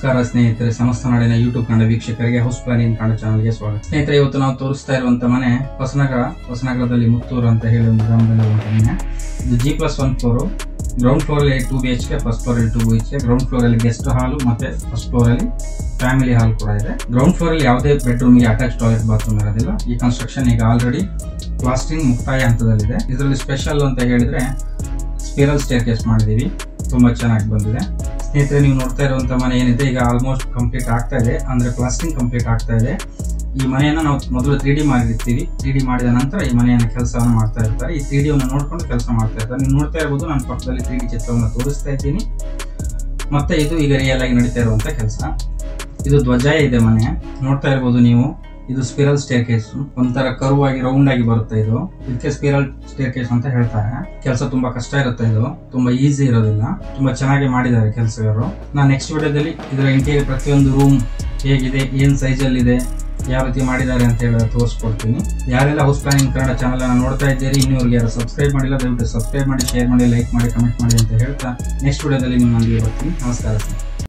ನಮಸ್ಕಾರ ಸ್ನೇಹಿತರೆ ಸಮಸ್ತ ನಾಡಿನ ಯೂಟ್ಯೂಬ್ ಕನ್ನಡ ವೀಕ್ಷಕರಿಗೆ ಹೌಸ್ ಪ್ಲಾನಿಂಗ್ ಕನ್ನಡ ಚಾನಲ್ಗೆ ಸ್ವಾಗತ ಸ್ನೇಹಿತರೆ ಇವತ್ತು ನಾವು ತೋರಿಸ್ತಾ ಇರುವಂತ ಮನೆ ಹೊಸನಗರ ಹೊಸನಗರದಲ್ಲಿ ಮುತ್ತೂರು ಅಂತ ಹೇಳಿ ಒಂದು ಗ್ರಾಮದಲ್ಲಿ ಇರುವಂತ ಮನೆ ಇದು G plus one floor ground floor ಅಲ್ಲಿ two B H K first floor ಅಲ್ಲಿ two B H K ground floor ಅಲ್ಲಿ ಗೆಸ್ಟ್ ಹಾಲು ಮತ್ತೆ ಫಸ್ಟ್ ಫ್ಲೋರ್ ಅಲ್ಲಿ ಫ್ಯಾಮಿಲಿ ಹಾಲ್ ಕೂಡ ಇದೆ ಗ್ರೌಂಡ್ ಫ್ಲೋರ್ ಅಲ್ಲಿ ಯಾವುದೇ ಬೆಡ್ರೂಮ್ ಗೆ ಅಟ್ಯಾಚ್ ಟಾಯ್ಲೆಟ್ ಬಾತ್ರೂಮ್ ಇರೋದಿಲ್ಲ ಈ ಕನ್ಸ್ಟ್ರಕ್ಷನ್ ಈಗ ಆಲ್ರೆಡಿ ಪ್ಲಾಸ್ಟಿಂಗ್ ಮುಕ್ತಾಯ ಹಂತದಲ್ಲಿದೆ ಇದರಲ್ಲಿ ಸ್ಪೆಷಲ್ ಅಂತ ಹೇಳಿದ್ರೆ ಸ್ಪಿರಲ್ ಸ್ಟೇರ್ ಕೇಸ್ ಮಾಡಿದೀವಿ ತುಂಬಾ ಚೆನ್ನಾಗಿ ಬಂದಿದೆ ಸ್ನೇಹಿತರೆ ನೀವು ನೋಡ್ತಾ ಇರುವಂತ ಮನೆ ಏನಿದೆ ಈಗ ಆಲ್ಮೋಸ್ಟ್ ಕಂಪ್ಲೀಟ್ ಆಗ್ತಾ ಇದೆ ಅಂದ್ರೆ ಪ್ಲಾಸ್ಟಿಂಗ್ ಕಂಪ್ಲೀಟ್ ಆಗ್ತಾ ಇದೆ ಈ ಮನೆಯನ್ನ ನಾವು ಮೊದಲು ತ್ರೀ ಡಿ ಮಾಡಿರ್ತೀವಿ ತ್ರೀ ಡಿ ಮಾಡಿದ ನಂತರ ಈ ಮನೆಯನ್ನ ಕೆಲಸವನ್ನು ಮಾಡ್ತಾ ಇರ್ತಾರೆ ಈ ತ್ರೀ ಡಿಯನ್ನು ನೋಡ್ಕೊಂಡು ಕೆಲಸ ಮಾಡ್ತಾ ಇರ್ತಾರೆ ನೀವು ನೋಡ್ತಾ ಇರ್ಬೋದು ನಾನು ಪಕ್ಕದಲ್ಲಿ ತ್ರೀ ಡಿ ಚಿತ್ರವನ್ನು ತೋರಿಸ್ತಾ ಇದ್ದೀನಿ ಮತ್ತೆ ಇದು ಈಗ ರಿಯಲ್ ಆಗಿ ನಡೀತಾ ಇರುವಂತ ಕೆಲಸ ಇದು ಧ್ವಜ ಇದೆ ಮನೆ ನೋಡ್ತಾ ಇರ್ಬೋದು ನೀವು ಇದು ಸ್ಪಿರಲ್ ಸ್ಟೇರ್ ಕೇಸ್ ಒಂಥರ ಕರ್ವ್ ಆಗಿ ರೌಂಡ್ ಆಗಿ ಬರುತ್ತೆ ಇದು ಇದಕ್ಕೆ ಸ್ಪಿರಲ್ ಸ್ಟೇರ್ ಕೇಸ್ ಅಂತ ಹೇಳ್ತಾರೆ ಕೆಲಸ ತುಂಬಾ ಕಷ್ಟ ಇರುತ್ತೆ ಇದು ತುಂಬಾ ಈಸಿ ಇರೋದಿಲ್ಲ ತುಂಬಾ ಚೆನ್ನಾಗಿ ಮಾಡಿದ್ದಾರೆ ಕೆಲಸಗಾರರು ನಾನು ನೆಕ್ಸ್ಟ್ ವಿಡಿಯೋದಲ್ಲಿ ಇದರ ಇಂಟೀರಿಯರ್ ಪ್ರತಿಯೊಂದು ರೂಮ್ ಹೇಗಿದೆ ಏನ್ ಸೈಜ್ ಅಲ್ಲಿ ಇದೆ ಯಾವ ರೀತಿ ಮಾಡಿದ್ದಾರೆ ಅಂತ ಹೇಳಿ ತೋರಿಸ್ಕೊಡ್ತೀನಿ ಯಾರೆಲ್ಲ ಹೌಸ್ ಪ್ಲಾನಿಂಗ್ ಕನ್ನಡ ಚಾನಲ್ ಅನ್ನ ನೋಡ್ತಾ ಇದ್ದೀರಿ ಇನ್ನೂರಿಗೆ ಯಾರು ಸಬ್ಸ್ಕ್ರೈಬ್ ಮಾಡಿಲ್ಲ ದಯವಿಟ್ಟು ಸಬ್ಸ್ಕ್ರೈಬ್ ಮಾಡಿ ಶೇರ್ ಮಾಡಿ ಲೈಕ್ ಮಾಡಿ ಕಮೆಂಟ್ ಮಾಡಿ ಅಂತ ಹೇಳ್ತಾ ನೆಕ್ಸ್ಟ್ ವಿಡಿಯೋದಲ್ಲಿ ನಿಮ್ಮೊಂದಿಗೆ ಬರ್ತೀನಿ ನಮಸ್ಕಾರ